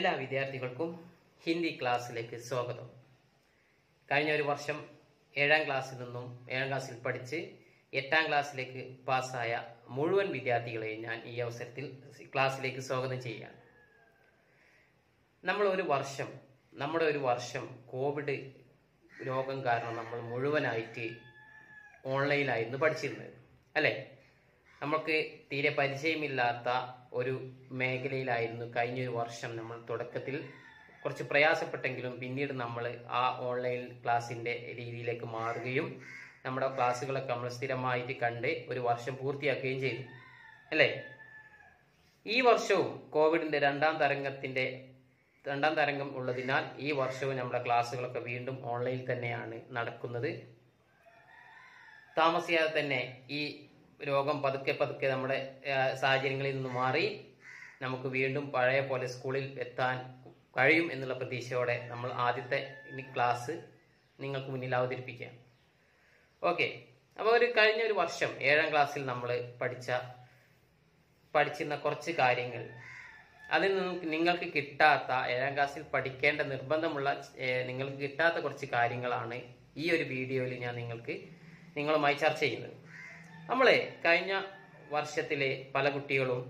എല്ലാ വിദ്യാർത്ഥികൾക്കും ഹിന്ദി ക്ലാസ്സിലേക്ക് സ്വാഗതം കഴിഞ്ഞ ഒരു വർഷം ഏഴാം ക്ലാസ്സിൽ നിന്നും ഏഴാം ക്ലാസ്സിൽ പഠിച്ച് എട്ടാം ക്ലാസ്സിലേക്ക് പാസ്സായ മുഴുവൻ വിദ്യാർത്ഥികളെയും ഞാൻ ഈ അവസരത്തിൽ ക്ലാസ്സിലേക്ക് സ്വാഗതം ചെയ്യുകയാണ് നമ്മൾ ഒരു വർഷം നമ്മുടെ ഒരു വർഷം കോവിഡ് രോഗം കാരണം നമ്മൾ മുഴുവനായിട്ട് ഓൺലൈനായിരുന്നു പഠിച്ചിരുന്നത് അല്ലേ നമുക്ക് തീരെ പരിചയമില്ലാത്ത ഒരു മേഖലയിലായിരുന്നു കഴിഞ്ഞൊരു വർഷം നമ്മൾ തുടക്കത്തിൽ കുറച്ച് പ്രയാസപ്പെട്ടെങ്കിലും പിന്നീട് നമ്മൾ ആ ഓൺലൈൻ ക്ലാസ്സിൻ്റെ രീതിയിലേക്ക് മാറുകയും നമ്മുടെ ക്ലാസ്സുകളൊക്കെ നമ്മൾ സ്ഥിരമായിട്ട് കണ്ട് ഒരു വർഷം പൂർത്തിയാക്കുകയും ചെയ്തു അല്ലേ ഈ വർഷവും കോവിഡിന്റെ രണ്ടാം തരംഗത്തിന്റെ രണ്ടാം തരംഗം ഉള്ളതിനാൽ ഈ വർഷവും നമ്മുടെ ക്ലാസ്സുകളൊക്കെ വീണ്ടും ഓൺലൈനിൽ തന്നെയാണ് നടക്കുന്നത് താമസിയാതെ തന്നെ ഈ രോഗം പതുക്കെ പതുക്കെ നമ്മുടെ ആ, സാഹചര്യങ്ങളിൽ നിന്ന് മാറി നമുക്ക് വീണ്ടും പഴയ പോലെ സ്കൂളിൽ എത്താൻ കഴിയും എന്നുള്ള പ്രതീക്ഷയോടെ നമ്മൾ ആദ്യത്തെ ഇനി ക്ലാസ് നിങ്ങൾക്ക് മുന്നിൽ അവതരിപ്പിക്കാം ഓക്കെ അപ്പോൾ ഒരു കഴിഞ്ഞ ഒരു വർഷം ഏഴാം ക്ലാസ്സിൽ നമ്മൾ പഠിച്ച പഠിച്ചിരുന്ന കുറച്ച് കാര്യങ്ങൾ അതിൽ നിന്നും നിങ്ങൾക്ക് കിട്ടാത്ത ഏഴാം ക്ലാസ്സിൽ പഠിക്കേണ്ട നിർബന്ധമുള്ള ഏഹ്, നിങ്ങൾക്ക് കിട്ടാത്ത കുറച്ച് കാര്യങ്ങളാണ് ഈ ഒരു വീഡിയോയിൽ ഞാൻ നിങ്ങൾക്ക് നിങ്ങളുമായി ചർച്ച ചെയ്യുന്നത് നമ്മളെ കഴിഞ്ഞ വർഷത്തിലെ പല കുട്ടികളും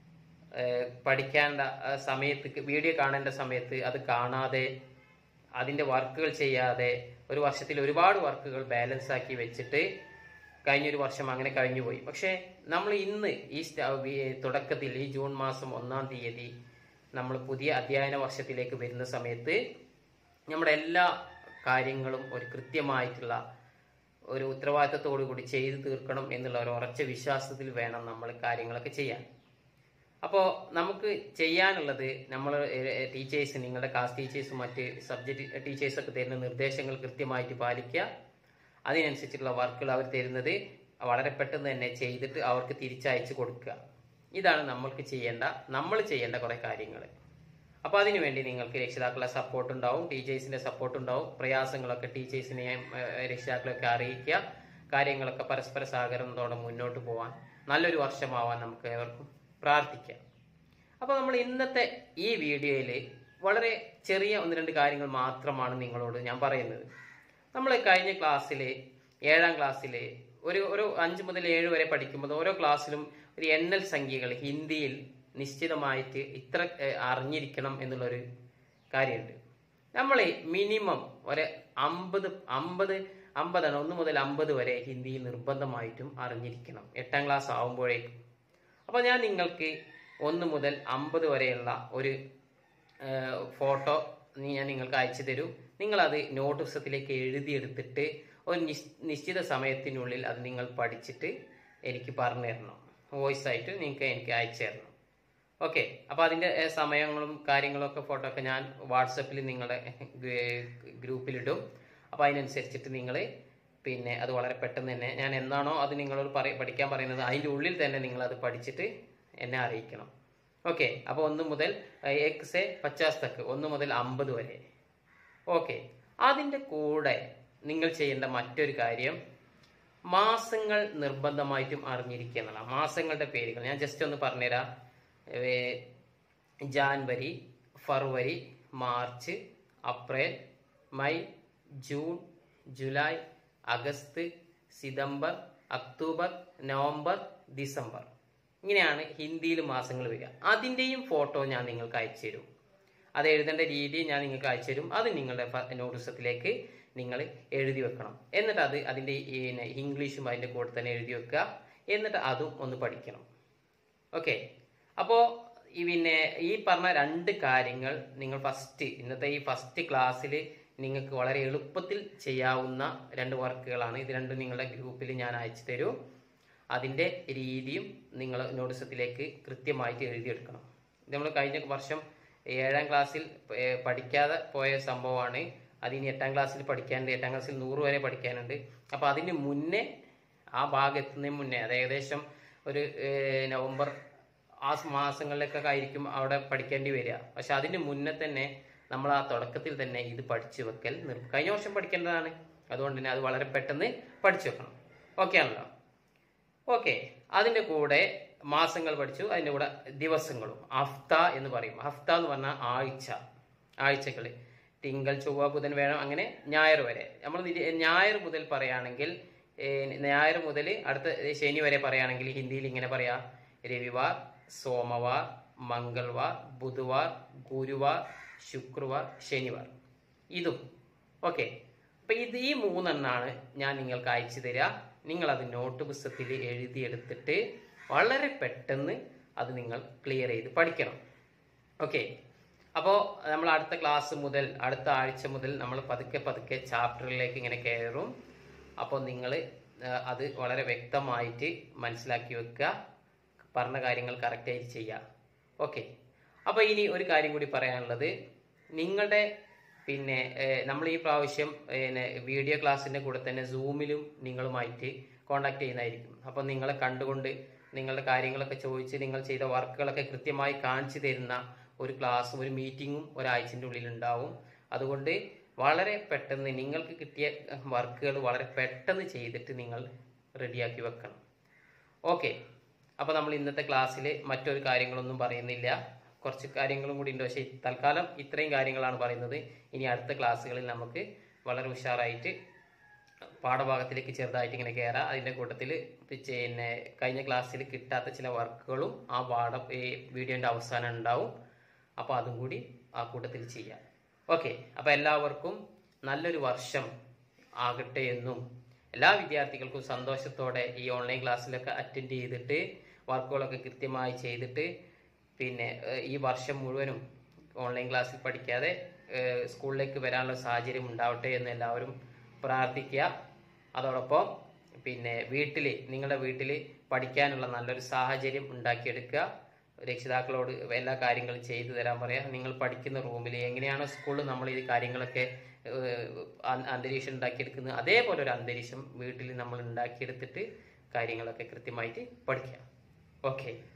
ഏഹ്, പഠിക്കേണ്ട ആ, സമയത്ത് വീഡിയോ കാണേണ്ട സമയത്ത് അത് കാണാതെ അതിന്റെ വർക്കുകൾ ചെയ്യാതെ ഒരു വർഷത്തിൽ ഒരുപാട് വർക്കുകൾ ബാലൻസ് ആക്കി വെച്ചിട്ട് കഴിഞ്ഞൊരു വർഷം അങ്ങനെ കഴിഞ്ഞുപോയി പക്ഷേ നമ്മൾ ഇന്ന് ഈ സ്റ്റ- വി- തുടക്കത്തിൽ ഈ ജൂൺ മാസം ഒന്നാം തീയതി നമ്മൾ പുതിയ അധ്യയന വർഷത്തിലേക്ക് വരുന്ന സമയത്ത് നമ്മുടെ എല്ലാ കാര്യങ്ങളും ഒരു കൃത്യമായിട്ടുള്ള ഒരു ഉത്തരവാദിത്തത്തോടു കൂടി ചെയ്തു തീർക്കണം എന്നുള്ള ഒരു ഉറച്ച വിശ്വാസത്തിൽ വേണം നമ്മൾ കാര്യങ്ങളൊക്കെ ചെയ്യാൻ അപ്പോൾ നമുക്ക് ചെയ്യാനുള്ളത് നമ്മൾ ടീച്ചേഴ്സ് നിങ്ങളുടെ ക്ലാസ് ടീച്ചേഴ്സും മറ്റ് സബ്ജക്റ്റ് ടീച്ചേഴ്സൊക്കെ തരുന്ന നിർദ്ദേശങ്ങൾ കൃത്യമായിട്ട് പാലിക്കുക അതിനനുസരിച്ചുള്ള വർക്കുകൾ അവർ തരുന്നത് വളരെ പെട്ടെന്ന് തന്നെ ചെയ്തിട്ട് അവർക്ക് തിരിച്ചയച്ചു കൊടുക്കുക ഇതാണ് നമ്മൾക്ക് ചെയ്യേണ്ട നമ്മൾ ചെയ്യേണ്ട കുറേ കാര്യങ്ങൾ അപ്പോൾ അതിനുവേണ്ടി നിങ്ങൾക്ക് രക്ഷിതാക്കളുടെ സപ്പോർട്ട് ഉണ്ടാവും ടീച്ചേഴ്സിന്റെ സപ്പോർട്ട് ഉണ്ടാവും പ്രയാസങ്ങളൊക്കെ ടീച്ചേഴ്സിനെയും ഏഹ്, രക്ഷിതാക്കളെയൊക്കെ അറിയിക്കുക കാര്യങ്ങളൊക്കെ പരസ്പര സഹകരണത്തോടെ മുന്നോട്ട് പോകാൻ നല്ലൊരു വർഷമാവാൻ നമുക്ക് ഏവർക്കും പ്രാർത്ഥിക്കാം അപ്പോൾ നമ്മൾ ഇന്നത്തെ ഈ വീഡിയോയിൽ വളരെ ചെറിയ ഒന്ന് രണ്ട് കാര്യങ്ങൾ മാത്രമാണ് നിങ്ങളോട് ഞാൻ പറയുന്നത് നമ്മൾ കഴിഞ്ഞ ക്ലാസ്സിൽ ഏഴാം ക്ലാസ്സിൽ ഒരു ഒരു അഞ്ച് മുതൽ ഏഴ് വരെ പഠിക്കുമ്പോൾ ഓരോ ക്ലാസ്സിലും ഒരു എണ്ണൽ സംഖ്യകൾ ഹിന്ദിയിൽ നിശ്ചിതമായിട്ട് ഇത്ര ഏഹ്, അറിഞ്ഞിരിക്കണം എന്നുള്ളൊരു കാര്യമുണ്ട് നമ്മൾ മിനിമം ഒരു അമ്പത് അമ്പത് അമ്പതാണ് ഒന്ന് മുതൽ അമ്പത് വരെ ഹിന്ദിയിൽ നിർബന്ധമായിട്ടും അറിഞ്ഞിരിക്കണം എട്ടാം ക്ലാസ് ആവുമ്പോഴേക്കും അപ്പോൾ ഞാൻ നിങ്ങൾക്ക് ഒന്ന് മുതൽ അമ്പത് വരെയുള്ള ഒരു ഏഹ്, ഫോട്ടോ നീ ഞാൻ നിങ്ങൾക്ക് അയച്ചു തരും നിങ്ങളത് നോട്ട് പുസ്തകത്തിലേക്ക് എഴുതിയെടുത്തിട്ട് ഒരു നിശ്- നിശ്ചിത സമയത്തിനുള്ളിൽ അത് നിങ്ങൾ പഠിച്ചിട്ട് എനിക്ക് പറഞ്ഞു തരണം വോയിസ് ആയിട്ട് നിങ്ങൾക്ക് എനിക്ക് അയച്ചു തരണം ഓക്കെ അപ്പോൾ അതിൻ്റെ ഏഹ്, സമയങ്ങളും കാര്യങ്ങളും ഒക്കെ ഫോട്ടോ ഒക്കെ ഞാൻ വാട്സപ്പിൽ നിങ്ങളുടെ ഗ്രൂപ്പിലിടും അപ്പോൾ അതിനനുസരിച്ചിട്ട് നിങ്ങൾ പിന്നെ അത് വളരെ പെട്ടെന്ന് തന്നെ ഞാൻ എന്നാണോ അത് നിങ്ങളോട് പറ പഠിക്കാൻ പറയുന്നത് അതിൻ്റെ ഉള്ളിൽ തന്നെ നിങ്ങൾ അത് പഠിച്ചിട്ട് എന്നെ അറിയിക്കണം ഓക്കെ അപ്പോൾ ഒന്ന് മുതൽ എക് സെ പച്ചാസ് തക്ക് ഒന്ന് മുതൽ അമ്പത് വരെ ഓക്കെ അതിൻ്റെ കൂടെ നിങ്ങൾ ചെയ്യേണ്ട മറ്റൊരു കാര്യം മാസങ്ങൾ നിർബന്ധമായിട്ടും അറിഞ്ഞിരിക്കുക എന്നുള്ളതാണ് മാസങ്ങളുടെ പേരുകൾ ഞാൻ ജസ്റ്റ് ഒന്ന് പറഞ്ഞുതരാം ഏ, ജാൻവരി ഫെബ്രുവരി മാർച്ച് അപ്രിൽ മെയ് ജൂൺ ജൂലൈ അഗസ്റ്റ് സിതംബർ അക്ടോബർ നവംബർ ഡിസംബർ ഇങ്ങനെയാണ് ഹിന്ദിയിൽ മാസങ്ങൾ വരിക അതിൻ്റെയും ഫോട്ടോ ഞാൻ നിങ്ങൾക്ക് അയച്ചു തരും അത് എഴുതേണ്ട രീതി ഞാൻ നിങ്ങൾക്ക് അയച്ചു തരും അത് നിങ്ങളുടെ നോട്ടീസത്തിലേക്ക് നിങ്ങൾ എഴുതി വെക്കണം എന്നിട്ട് അത് അതിൻ്റെ ഈ പിന്നെ ഇംഗ്ലീഷും അതിൻ്റെ കൂടെ തന്നെ എഴുതി വെക്കുക എന്നിട്ട് അതും ഒന്ന് പഠിക്കണം ഓക്കെ അപ്പോൾ ഈ പിന്നെ ഈ പറഞ്ഞ രണ്ട് കാര്യങ്ങൾ നിങ്ങൾ ഫസ്റ്റ് ഇന്നത്തെ ഈ ഫസ്റ്റ് ക്ലാസ്സിൽ നിങ്ങൾക്ക് വളരെ എളുപ്പത്തിൽ ചെയ്യാവുന്ന രണ്ട് വർക്കുകളാണ് ഇത് രണ്ടും നിങ്ങളുടെ ഗ്രൂപ്പിൽ ഞാൻ അയച്ചു തരും അതിൻ്റെ രീതിയും നിങ്ങൾ നോട്ടീസത്തിലേക്ക് കൃത്യമായിട്ട് എഴുതിയെടുക്കണം ഇത് നമ്മൾ കഴിഞ്ഞ വർഷം ഏഴാം ക്ലാസ്സിൽ ഏർ, പഠിക്കാതെ പോയ സംഭവമാണ് അതിന് എട്ടാം ക്ലാസ്സിൽ പഠിക്കാനുണ്ട് എട്ടാം ക്ലാസ്സിൽ നൂറ് വരെ പഠിക്കാനുണ്ട് അപ്പോൾ അതിന് മുന്നേ ആ ഭാഗം എത്തുന്നതിന് മുന്നേ അത് ഏകദേശം ഒരു ഏർ, നവംബർ ആ മാസങ്ങളിലൊക്കെ ആയിരിക്കും അവിടെ പഠിക്കേണ്ടി വരിക പക്ഷെ അതിന് മുന്നേ തന്നെ നമ്മൾ ആ തുടക്കത്തിൽ തന്നെ ഇത് പഠിച്ചു വെക്കൽ നിർ കഴിഞ്ഞ വർഷം പഠിക്കേണ്ടതാണ് അതുകൊണ്ട് തന്നെ അത് വളരെ പെട്ടെന്ന് പഠിച്ചു വെക്കണം ഓക്കെ ആണല്ലോ ഓക്കെ അതിൻ്റെ കൂടെ മാസങ്ങൾ പഠിച്ചു അതിൻ്റെ കൂടെ ദിവസങ്ങളും ഹഫ്ത എന്ന് പറയും ഹഫ്ത എന്ന് പറഞ്ഞാൽ ആഴ്ച ആഴ്ചകൾ തിങ്കൾ ചൊവ്വ ബുധൻ വേണം അങ്ങനെ ഞായർ വരെ നമ്മൾ നിര- ഞായർ മുതൽ പറയുകയാണെങ്കിൽ ഏഹ്, ഞായർ മുതൽ അടുത്ത ശനി വരെ പറയുകയാണെങ്കിൽ ഹിന്ദിയിൽ ഇങ്ങനെ പറയാം രവിവാർ സോമവാർ മംഗൾവാർ ബുധവാർ ഗുരുവാർ ശുക്രവാർ ശനിവാർ ഇതും ഓക്കെ അപ്പൊ ഇത് ഈ മൂന്നെണ്ണാണ് ഞാൻ നിങ്ങൾക്ക് അയച്ചു തരിക നിങ്ങൾ അത് നോട്ട് പുസ്തകത്തിൽ എഴുതിയെടുത്തിട്ട് വളരെ പെട്ടെന്ന് അത് നിങ്ങൾ ക്ലിയർ ചെയ്ത് പഠിക്കണം ഓക്കെ അപ്പോൾ നമ്മൾ അടുത്ത ക്ലാസ് മുതൽ അടുത്ത ആഴ്ച മുതൽ നമ്മൾ പതുക്കെ പതുക്കെ ചാപ്റ്ററിലേക്ക് ഇങ്ങനെ കയറും അപ്പോൾ നിങ്ങൾ അത് വളരെ വ്യക്തമായിട്ട് മനസ്സിലാക്കി വെക്കുക പറഞ്ഞ കാര്യങ്ങൾ കറക്റ്റായിട്ട് ചെയ്യുക ഓക്കെ അപ്പോൾ ഇനി ഒരു കാര്യം കൂടി പറയാനുള്ളത് നിങ്ങളുടെ പിന്നെ ഏഹ്, നമ്മൾ ഈ പ്രാവശ്യം പിന്നെ വീഡിയോ ക്ലാസ്സിൻ്റെ കൂടെ തന്നെ സൂമിലും നിങ്ങളുമായിട്ട് കോണ്ടാക്ട് ചെയ്യുന്നതായിരിക്കും അപ്പോൾ നിങ്ങളെ കണ്ടുകൊണ്ട് നിങ്ങളുടെ കാര്യങ്ങളൊക്കെ ചോദിച്ച് നിങ്ങൾ ചെയ്ത വർക്കുകളൊക്കെ കൃത്യമായി കാണിച്ചു തരുന്ന ഒരു ക്ലാസ്സും ഒരു മീറ്റിങ്ങും ഒരാഴ്ചൻ്റെ ഉള്ളിൽ ഉണ്ടാവും അതുകൊണ്ട് വളരെ പെട്ടെന്ന് നിങ്ങൾക്ക് കിട്ടിയ വർക്കുകൾ വളരെ പെട്ടെന്ന് ചെയ്തിട്ട് നിങ്ങൾ റെഡിയാക്കി വെക്കണം ഓക്കെ അപ്പോൾ നമ്മൾ ഇന്നത്തെ ക്ലാസ്സിൽ മറ്റൊരു കാര്യങ്ങളൊന്നും പറയുന്നില്ല കുറച്ച് കാര്യങ്ങളും കൂടി ഉണ്ട് പക്ഷേ തൽക്കാലം ഇത്രയും കാര്യങ്ങളാണ് പറയുന്നത് ഇനി അടുത്ത ക്ലാസ്സുകളിൽ നമുക്ക് വളരെ ഉഷാറായിട്ട് പാഠഭാഗത്തിലേക്ക് ചെറുതായിട്ട് ഇങ്ങനെ കയറാം അതിൻ്റെ കൂട്ടത്തിൽ പിന്നെ കഴിഞ്ഞ ക്ലാസ്സിൽ കിട്ടാത്ത ചില വർക്കുകളും ആ പാഠം ഈ വീഡിയോൻ്റെ അവസാനം ഉണ്ടാവും അപ്പോൾ അതും കൂടി ആ കൂട്ടത്തിൽ ചെയ്യാം ഓക്കെ അപ്പോൾ എല്ലാവർക്കും നല്ലൊരു വർഷം ആകട്ടെ എന്നും എല്ലാ വിദ്യാർത്ഥികൾക്കും സന്തോഷത്തോടെ ഈ ഓൺലൈൻ ക്ലാസ്സിലൊക്കെ അറ്റൻഡ് ചെയ്തിട്ട് വർക്കുകളൊക്കെ കൃത്യമായി ചെയ്തിട്ട് പിന്നെ ഏഹ്, ഈ വർഷം മുഴുവനും ഓൺലൈൻ ക്ലാസ്സിൽ പഠിക്കാതെ ഏഹ്, സ്കൂളിലേക്ക് വരാനുള്ള സാഹചര്യം ഉണ്ടാവട്ടെ എന്ന് എല്ലാവരും പ്രാർത്ഥിക്കുക അതോടൊപ്പം പിന്നെ വീട്ടിൽ നിങ്ങളുടെ വീട്ടിൽ പഠിക്കാനുള്ള നല്ലൊരു സാഹചര്യം ഉണ്ടാക്കിയെടുക്കുക രക്ഷിതാക്കളോട് എല്ലാ കാര്യങ്ങളും ചെയ്തു തരാൻ പറയാം നിങ്ങൾ പഠിക്കുന്ന റൂമിൽ എങ്ങനെയാണോ സ്കൂളിൽ നമ്മൾ ഈ കാര്യങ്ങളൊക്കെ ഏഹ്, അ- അന്തരീക്ഷം ഉണ്ടാക്കിയെടുക്കുന്നത് അതേപോലെ ഒരു അന്തരീക്ഷം വീട്ടിൽ നമ്മൾ ഉണ്ടാക്കിയെടുത്തിട്ട് കാര്യങ്ങളൊക്കെ കൃത്യമായിട്ട് പഠിക്കുക ഓക്കെ